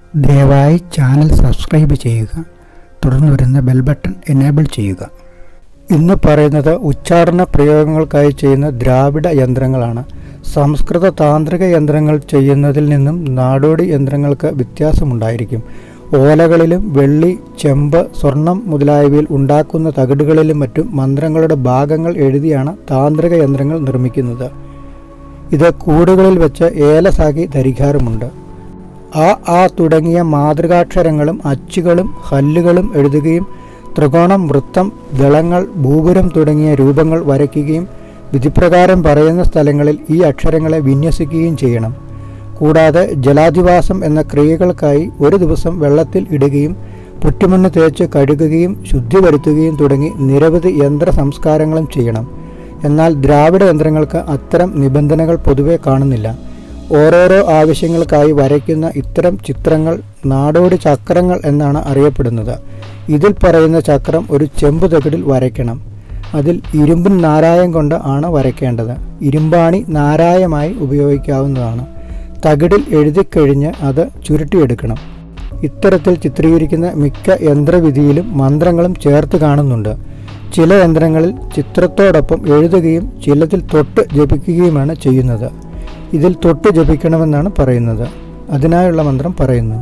ദയവായി channel subscribe ചെയ്യുക തുടർന്ന് വരുന്ന ബെൽ ബട്ടൺ എനേബിൾ ചെയ്യുക ഇന്ന് പറയുന്നത് ഉച്ചാരണ പ്രയോഗങ്ങൾക്കായി ചെയ്യുന്ന ദ്രാവിഡ യന്ത്രങ്ങളാണ് സംസ്കൃത താന്ത്രിക യന്ത്രങ്ങൾ ചെയ്യുന്നതിൽ നിന്നും നാടോടി യന്ത്രങ്ങൾക്ക് വ്യത്യാസമുണ്ടായിരിക്കും ഓലകളിലും വെള്ളി ചെമ്പ് സ്വർണം മുതലായവയിൽ ഉണ്ടാക്കുന്ന തകിടുകളിലും മറ്റും മന്ത്രങ്ങളുടെ ഭാഗങ്ങൾ എഴുതിയാണ് താന്ത്രിക യന്ത്രങ്ങൾ നിർമ്മിക്കുന്നത് ഇത് കൂടുകളിൽ വെച്ച് ഏലസാക്കി ധരിക്കാറുമുണ്ട് ആ ആ തുടങ്ങിയ മാതൃകാക്ഷരങ്ങളും അച്ചുകളും ഹല്ലുകളും എഴുതുകയും ത്രികോണം വൃത്തം ദളങ്ങൾ ഭൂപുരം തുടങ്ങിയ രൂപങ്ങൾ വരയ്ക്കുകയും വിധിപ്രകാരം പറയുന്ന സ്ഥലങ്ങളിൽ ഈ അക്ഷരങ്ങളെ വിന്യസിക്കുകയും ചെയ്യണം കൂടാതെ ജലാധിവാസം എന്ന ക്രിയകൾക്കായി ഒരു ദിവസം വെള്ളത്തിൽ ഇടുകയും പുറ്റുമണ്ണ് തേച്ച് കഴുകുകയും ശുദ്ധി വരുത്തുകയും തുടങ്ങി നിരവധി യന്ത്ര സംസ്കാരങ്ങളും ചെയ്യണം എന്നാൽ ദ്രാവിഡ യന്ത്രങ്ങൾക്ക് അത്തരം നിബന്ധനകൾ പൊതുവെ കാണുന്നില്ല ഓരോരോ ആവശ്യങ്ങൾക്കായി വരയ്ക്കുന്ന ഇത്തരം ചിത്രങ്ങൾ നാടോടി ചക്രങ്ങൾ എന്നാണ് അറിയപ്പെടുന്നത് ഇതിൽ പറയുന്ന ചക്രം ഒരു ചെമ്പ് തകിടിൽ വരയ്ക്കണം അതിൽ ഇരുമ്പൻ നാരായം കൊണ്ട് ആണ് വരയ്ക്കേണ്ടത് ഇരുമ്പാണി നാരായമായി ഉപയോഗിക്കാവുന്നതാണ് തകിടിൽ എഴുതിക്കഴിഞ്ഞ് അത് ചുരുട്ടിയെടുക്കണം ഇത്തരത്തിൽ ചിത്രീകരിക്കുന്ന മിക്ക യന്ത്രവിധിയിലും മന്ത്രങ്ങളും ചേർത്ത് കാണുന്നുണ്ട് ചില യന്ത്രങ്ങളിൽ ചിത്രത്തോടൊപ്പം എഴുതുകയും ചിലതിൽ തൊട്ട് ജപിക്കുകയുമാണ് ചെയ്യുന്നത് ഇതിൽ തൊട്ട് ജപിക്കണമെന്നാണ് പറയുന്നത് അതിനായുള്ള മന്ത്രം പറയുന്നു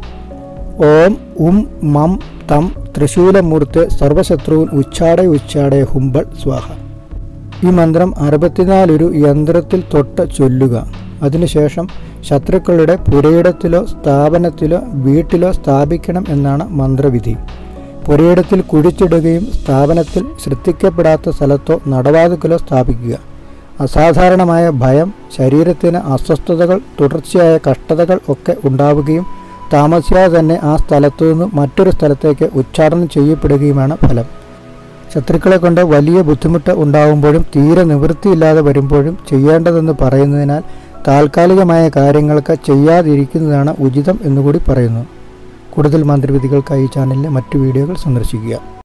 ഓം ഉം മം തം തൃശൂലമൂർത്ത് സർവശത്രുവിൻ ഉച്ചാടെ ഉച്ചാടെ ഹുംബൾ സ്വാഹ ഈ മന്ത്രം അറുപത്തിനാലൊരു യന്ത്രത്തിൽ തൊട്ട് ചൊല്ലുക അതിനുശേഷം ശത്രുക്കളുടെ പുരയിടത്തിലോ സ്ഥാപനത്തിലോ വീട്ടിലോ സ്ഥാപിക്കണം എന്നാണ് മന്ത്രവിധി പുരയിടത്തിൽ കുഴിച്ചിടുകയും സ്ഥാപനത്തിൽ ശ്രദ്ധിക്കപ്പെടാത്ത സ്ഥലത്തോ നടവാതുക്കലോ സ്ഥാപിക്കുക അസാധാരണമായ ഭയം ശരീരത്തിന് അസ്വസ്ഥതകൾ തുടർച്ചയായ കഷ്ടതകൾ ഒക്കെ ഉണ്ടാവുകയും താമസിയാതെ തന്നെ ആ സ്ഥലത്തു നിന്ന് മറ്റൊരു സ്ഥലത്തേക്ക് ഉച്ചാരണം ചെയ്യപ്പെടുകയുമാണ് ഫലം ശത്രുക്കളെ കൊണ്ട് വലിയ ബുദ്ധിമുട്ട് ഉണ്ടാകുമ്പോഴും തീരെ നിവൃത്തിയില്ലാതെ വരുമ്പോഴും ചെയ്യേണ്ടതെന്ന് പറയുന്നതിനാൽ താൽക്കാലികമായ കാര്യങ്ങൾക്ക് ചെയ്യാതിരിക്കുന്നതാണ് ഉചിതം എന്നുകൂടി പറയുന്നു കൂടുതൽ മന്ത്രിവിധികൾക്കായി ഈ ചാനലിലെ മറ്റു വീഡിയോകൾ സന്ദർശിക്കുക